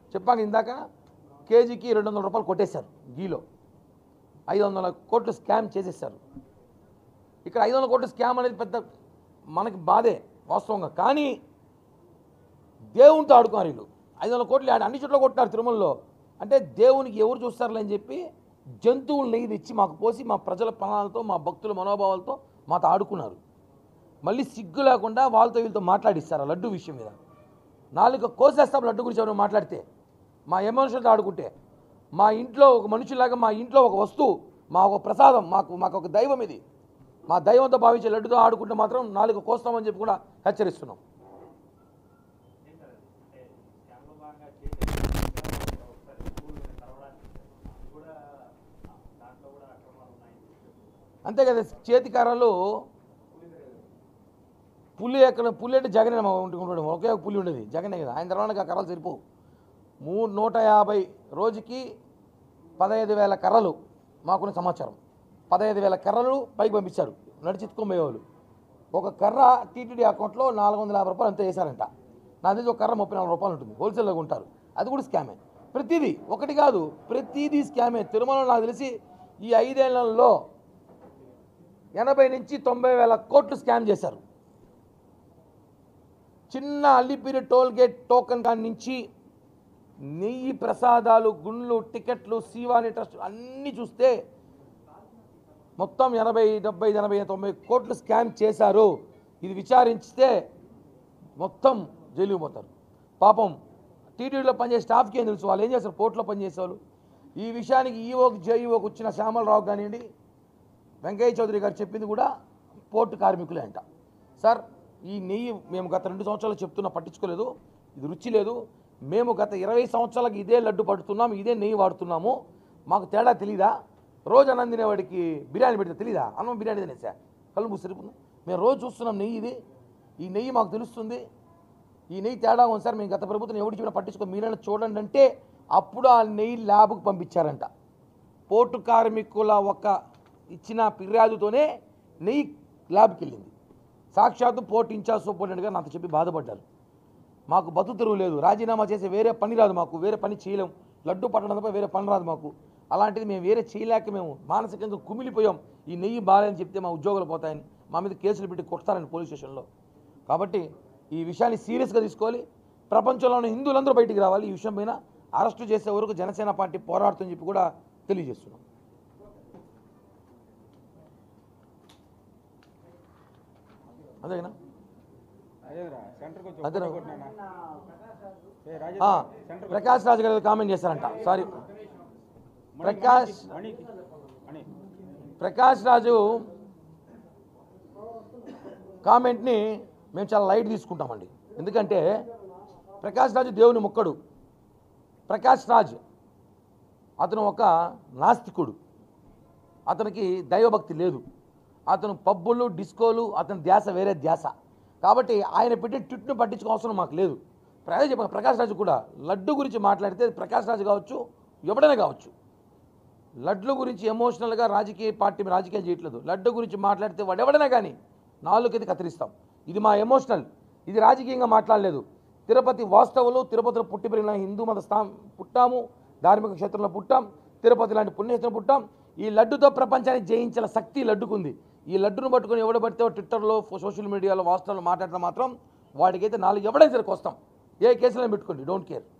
చెప్పాక ఇందాక కేజీకి రెండు వందల రూపాయలు కొట్టేశారు గీలో ఐదు వందల కోట్లు స్కామ్ చేసేసారు ఇక్కడ ఐదు వందల కోట్లు స్కామ్ అనేది పెద్ద మనకి బాధే వాస్తవంగా కానీ దేవునితో ఆడుకున్నారు వీళ్ళు ఐదు వందల కోట్లు ఆడ అన్ని చోట్ల కొట్టినారు తిరుమలలో అంటే దేవునికి ఎవరు చూస్తారులే అని చెప్పి జంతువులు నెయ్యి తెచ్చి మాకు పోసి మా ప్రజల ప్రాణాలతో మా భక్తుల మనోభావాలతో మాతో ఆడుకున్నారు మళ్ళీ సిగ్గు లేకుండా వాళ్ళతో వీళ్ళతో మాట్లాడిస్తారు ఆ లడ్డు విషయం మీద నాలుగు కోసేస్తాం లడ్డు గురించి ఎవరైనా మాట్లాడితే మా ఎమోషన్తో ఆడుకుంటే మా ఇంట్లో ఒక మనుషులాగా మా ఇంట్లో ఒక వస్తువు మా ఒక ప్రసాదం మాకు మాకు ఒక దైవం ఇది మా దైవంతో భావించే లడ్డుతో ఆడుకుంటే మాత్రం నాలుగు కోస్తామని చెప్పి కూడా హెచ్చరిస్తున్నాం క్యాంపు భాగంగా చేసే ఒకసారి స్కూల్ తెరవడానికి అది కూడా దాంట్లో కూడా అక్రమాలు ఉన్నాయి అంతే కదా చేతి కర్రలు పులి ఎక్కడ పులి అంటే జగనే మా ఇంటికి ఉంటాడు ఒకే ఒక పులి ఉండేది జగనే కదా ఆయన తర్వాత ఆ కర్రలు సరిపోవు మూడు నూట యాభై రోజుకి పదహైదు వేల కర్రలు మాకున్న సమాచారం పదహైదు వేల కర్రలు పైకి పంపించారు నడిచెత్తుకోబోయేవాళ్ళు ఒక కర్ర టీటీడీ అకౌంట్లో నాలుగు వందల యాభై రూపాయలు అంతా వేశారంట నా తెలిసి ఒక కర్ర ముప్పై నాలుగు రూపాయలు ఉంటుంది హోల్సేల్లో ఉంటారు అది కూడా స్కామే ప్రతిదీ ఒకటి కాదు ప్రతిదీ స్కామే తిరుమలలో నాకు తెలిసి ఈ ఐదేళ్లలో ఎనభై నుంచి తొంభై వేల కోట్లు స్కామ్ చేశారు చిన్న అల్లిపిరి టోల్ గేట్ టోకెన్ కాడి నుంచి నెయ్యి ప్రసాదాలు గుండ్లు టికెట్లు సీవాని ట్రస్ట్ అన్నీ చూస్తే మొత్తం ఎనభై డెబ్బై ఎనభై తొంభై కోట్లు స్కామ్ చేశారు ఇది విచారించితే మొత్తం జైలుకి పోతారు పాపం టీటీడీలో పనిచేసే స్టాఫ్కి ఏం తెలుసు వాళ్ళు ఏం చేస్తారు పోర్టులో పనిచేసేవాళ్ళు ఈ విషయానికి ఈఓకి జేఈఓకి వచ్చిన శ్యామలరావు కానివ్వండి వెంకయ్య చౌదరి గారు చెప్పింది కూడా పోర్టు కార్మికులే అంట సార్ ఈ నెయ్యి మేము గత రెండు సంవత్సరాలు చెప్తున్నా పట్టించుకోలేదు ఇది రుచి లేదు మేము గత ఇరవై సంవత్సరాలకు ఇదే లడ్డు పడుతున్నాము ఇదే నెయ్యి వాడుతున్నాము మాకు తేడా తెలీదా రోజు అన్నం తినేవాడికి బిర్యానీ పెడితే తెలీదా అన్నం బిర్యానీ తినేసా కళ్ళు మూసిరిపోతుంది మేము రోజు చూస్తున్నాం నెయ్యి ఇది ఈ నెయ్యి మాకు తెలుస్తుంది ఈ నెయ్యి తేడా ఉంది సార్ మేము గత ప్రభుత్వం ఎవరు చెప్పినా పట్టించుకో మీరైనా చూడండి అంటే అప్పుడు ఆ నెయ్యి ల్యాబ్కు పంపించారంట పోర్టు కార్మికుల ఒక ఇచ్చిన ఫిర్యాదుతోనే నెయ్యి ల్యాబ్కి వెళ్ళింది సాక్షాత్తు పోర్టు ఇన్ఛార్జ్ సూపరింటెండెంట్ గారు నాతో చెప్పి బాధపడ్డారు మాకు బతు తెరువు లేదు రాజీనామా చేసే వేరే పని రాదు మాకు వేరే పని చేయలేం లడ్డు పట్టడం తప్ప వేరే పని రాదు మాకు అలాంటిది మేము వేరే చేయలేక మేము మానసికంగా కుమిలిపోయాం ఈ నెయ్యి బాగాలని చెప్తే మా ఉద్యోగాలు పోతాయని మా మీద కేసులు పెట్టి కొడతారని పోలీస్ స్టేషన్లో కాబట్టి ఈ విషయాన్ని సీరియస్గా తీసుకోవాలి ప్రపంచంలో ఉన్న హిందువులందరూ బయటికి రావాలి ఈ విషయం పైన అరెస్టు చేసే వరకు జనసేన పార్టీ పోరాడుతుందని చెప్పి కూడా తెలియజేస్తున్నాం అదేనా అదేరా సెంటర్కి వచ్చి అదేనా? ఒక్కటే కొట్టినానా? ఏ రాజేష్ ఆ, సెంటర్కి ప్రకాష్ రాజు గారు కామెంట్ చేశారంట సారీ మణి- ప్రకాష్ మణికి మణి ప్రకాష్ రాజు కామెంట్ని మేము చాలా లైట్ తీసుకుంటామండి ఎందుకంటే ప్రకాష్ రాజు దేవుని మొక్కడు ప్రకాష్ రాజ్ అతను ఒక నాస్తికుడు అతనికి దైవభక్తి లేదు అతను పబ్బులు డిస్కోలు అతని ధ్యాస వేరే ధ్యాస కాబట్టి ఆయన పెట్టే ట్విట్ను పట్టించుకో అవసరం మాకు లేదు అదే చెప్పాను ప్రకాష్ రాజు కూడా లడ్డు గురించి మాట్లాడితే ప్రకాష్ రాజు కావచ్చు ఎవడైనా కావచ్చు లడ్లు గురించి ఎమోషనల్గా రాజకీయ పార్టీ రాజకీయాలు చేయట్లేదు లడ్డు గురించి మాట్లాడితే వాడెవడైనా కానీ నాలుగుకి కత్తిరిస్తాం ఇది మా ఎమోషనల్ ఇది రాజకీయంగా మాట్లాడలేదు తిరుపతి వాస్తవులు తిరుపతిలో పుట్టి పెరిగిన హిందూ మత స్థా పుట్టాము ధార్మిక క్షేత్రంలో పుట్టాం తిరుపతి లాంటి పుణ్యక్షేత్రం పుట్టాం ఈ లడ్డుతో ప్రపంచాన్ని జయించిన శక్తి లడ్డుకుంది ఈ లడ్డును పట్టుకొని ఎవడ పడితే వాడు ట్విట్టర్లో సోషల్ మీడియాలో వాస్తవాలు మాట్లాడటం మాత్రం వాడికైతే నాలుగు ఎవడైనా సరే వస్తాం ఏ కేసులో పెట్టుకోండి డోంట్ కేర్